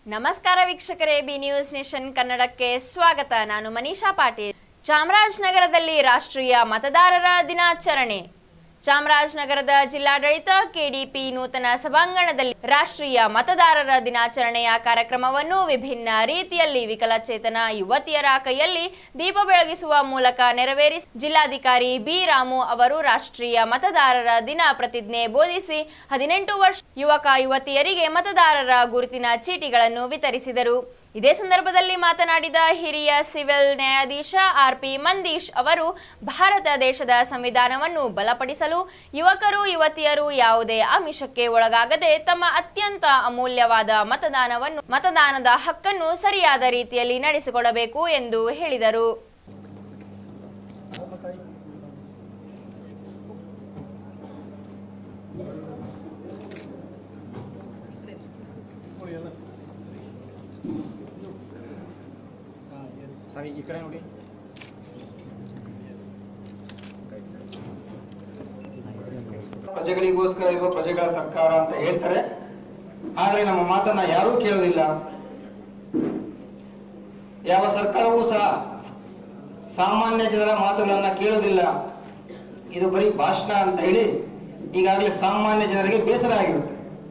ನಮಸ್ಕಾರ ವೀಕ್ಷಕರೇ B news nation ಕನ್ನಡಕ್ಕೆ ಸ್ವಾಗತ ನಾನು ಮನೀಷಾ ಪಾಟೀಲ್ ಚಾಮರಾಜನಗರದಲ್ಲಿ ರಾಷ್ಟ್ರೀಯ ಮತದಾರರ ದಿನಾಚರಣೆ ಚಾಮರಾಜನಗರದ ಜಿಲ್ಲಾಡಳಿತ ಕೆಡಿಪಿ ನೂತನ ಸಭಾಂಗಣದಲ್ಲಿ ರಾಷ್ಟ್ರೀಯ ಮತದಾರರ ದಿನಾಚರಣೆಯ ಕಾರ್ಯಕ್ರಮವನ್ನು ವಿಭಿನ್ನ ರೀತಿಯಲ್ಲಿ ವಿಕಲಚೇತನ ಯುವತಿಯರ ಕೈಯಲ್ಲಿ ದೀಪ ಬೆಳಗಿಸುವ ಮೂಲಕ ನೆರವೇರಿಸಿ ಜಿಲ್ಲಾಧಿಕಾರಿ ಬಿ ರಾಮು ಅವರು ರಾಷ್ಟ್ರೀಯ ಮತದಾರರ ದಿನ ಪ್ರತಿಜ್ಞೆ ಬೋಧಿಸಿ ಹದಿನೆಂಟು ವರ್ಷ ಯುವಕ ಯುವತಿಯರಿಗೆ ಮತದಾರರ ಗುರುತಿನ ಚೀಟಿಗಳನ್ನು ವಿತರಿಸಿದರು ಇದೇ ಸಂದರ್ಭದಲ್ಲಿ ಮಾತನಾಡಿದ ಹಿರಿಯ ಸಿವಿಲ್ ನ್ಯಾಯಾಧೀಶ ಆರ್ ಪಿ ಮಂದೀಶ್ ಅವರು ಭಾರತ ದೇಶದ ಸಂವಿಧಾನವನ್ನು ಬಲಪಡಿಸಲು ಯುವಕರು ಯುವತಿಯರು ಯಾವುದೇ ಆಮಿಷಕ್ಕೆ ಒಳಗಾಗದೆ ತಮ್ಮ ಅತ್ಯಂತ ಅಮೂಲ್ಯವಾದ ಮತದಾನವನ್ನು ಮತದಾನದ ಹಕ್ಕನ್ನು ಸರಿಯಾದ ರೀತಿಯಲ್ಲಿ ನಡೆಸಿಕೊಡಬೇಕು ಎಂದು ಹೇಳಿದರು ಸರಿ ಈ ಕಡೆ ನೋಡಿ ಪ್ರಜೆಗಳಿಗೋಸ್ಕರ ಇರುವ ಪ್ರಜೆಗಳ ಸರ್ಕಾರ ಅಂತ ಹೇಳ್ತಾರೆ ಆದ್ರೆ ನಮ್ಮ ಮಾತನ್ನ ಯಾರೂ ಕೇಳೋದಿಲ್ಲ ಯಾವ ಸರ್ಕಾರವೂ ಸಹ ಸಾಮಾನ್ಯ ಜನರ ಮಾತುಗಳನ್ನ ಕೇಳೋದಿಲ್ಲ ಇದು ಬರೀ ಭಾಷಣ ಅಂತ ಹೇಳಿ ಈಗಾಗಲೇ ಸಾಮಾನ್ಯ ಜನರಿಗೆ ಬೇಸರ ಆಗಿರುತ್ತೆ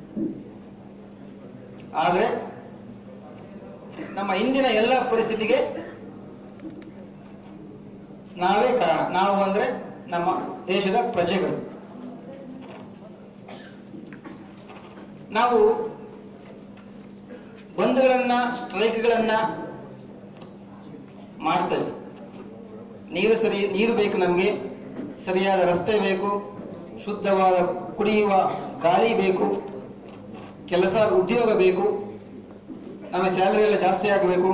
ಆದ್ರೆ ನಮ್ಮ ಇಂದಿನ ಎಲ್ಲ ಪರಿಸ್ಥಿತಿಗೆ ನಾವೇ ಕಾರಣ ನಾವು ಅಂದ್ರೆ ನಮ್ಮ ದೇಶದ ಪ್ರಜೆಗಳು ನಾವು ಬಂದ್ಗಳನ್ನ ಸ್ಟ್ರೈಕ್ಗಳನ್ನ ಮಾಡ್ತೇವೆ ನೀರು ಸರಿ ನೀರು ಬೇಕು ನಮಗೆ ಸರಿಯಾದ ರಸ್ತೆ ಬೇಕು ಶುದ್ಧವಾದ ಕುಡಿಯುವ ಗಾಳಿ ಬೇಕು ಕೆಲಸ ಉದ್ಯೋಗ ಬೇಕು ನಮ್ಮ ಸ್ಯಾಲರಿ ಎಲ್ಲ ಜಾಸ್ತಿ ಆಗಬೇಕು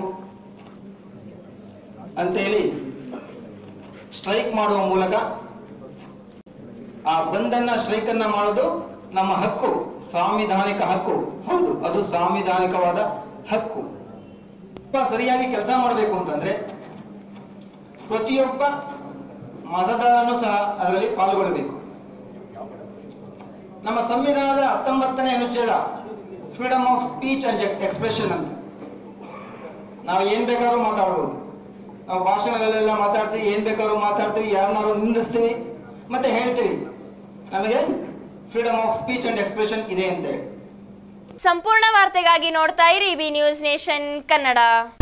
ಅಂತೇಳಿ ಸ್ಟ್ರೈಕ್ ಮಾಡುವ ಮೂಲಕ ಆ ಬಂದನ್ನ ಸ್ಟ್ರೈಕ್ ಅನ್ನ ಮಾಡೋದು ನಮ್ಮ ಹಕ್ಕು ಸಾಂವಿಧಾನಿಕ ಹಕ್ಕು ಹೌದು ಅದು ಸಾಂವಿಧಾನಿಕವಾದ ಹಕ್ಕು ಒಬ್ಬ ಸರಿಯಾಗಿ ಕೆಲಸ ಮಾಡಬೇಕು ಅಂತಂದ್ರೆ ಪ್ರತಿಯೊಬ್ಬ ಮತದಾರನು ಸಹ ಅದರಲ್ಲಿ ಪಾಲ್ಗೊಳ್ಳಬೇಕು ನಮ್ಮ ಸಂವಿಧಾನದ ಹತ್ತೊಂಬತ್ತನೇ ಅನುಚ್ಛೇದ freedom of speech and expression ಅಂತ ನಾವು ಏನ್ ಬೇಕಾದ್ರೂ ಮಾತಾಡ್ಬೋದು ನಾವು ಭಾಷಣಗಳೆಲ್ಲ ಮಾತಾಡ್ತೀವಿ ಏನ್ ಬೇಕಾದ್ರೂ ಮಾತಾಡ್ತೀವಿ ಯಾರನ್ನಾರು ನಿಂದಿಸ್ತೀವಿ ಮತ್ತೆ ಹೇಳ್ತೀವಿ ನಮಗೆ freedom of speech and expression ಇದೆ ಅಂತ ಹೇಳಿ ಸಂಪೂರ್ಣ ವಾರ್ತೆಗಾಗಿ ನೋಡ್ತಾ ಇರಿ ಬಿ ನ್ಯೂಸ್ ನೇಷನ್ ಕನ್ನಡ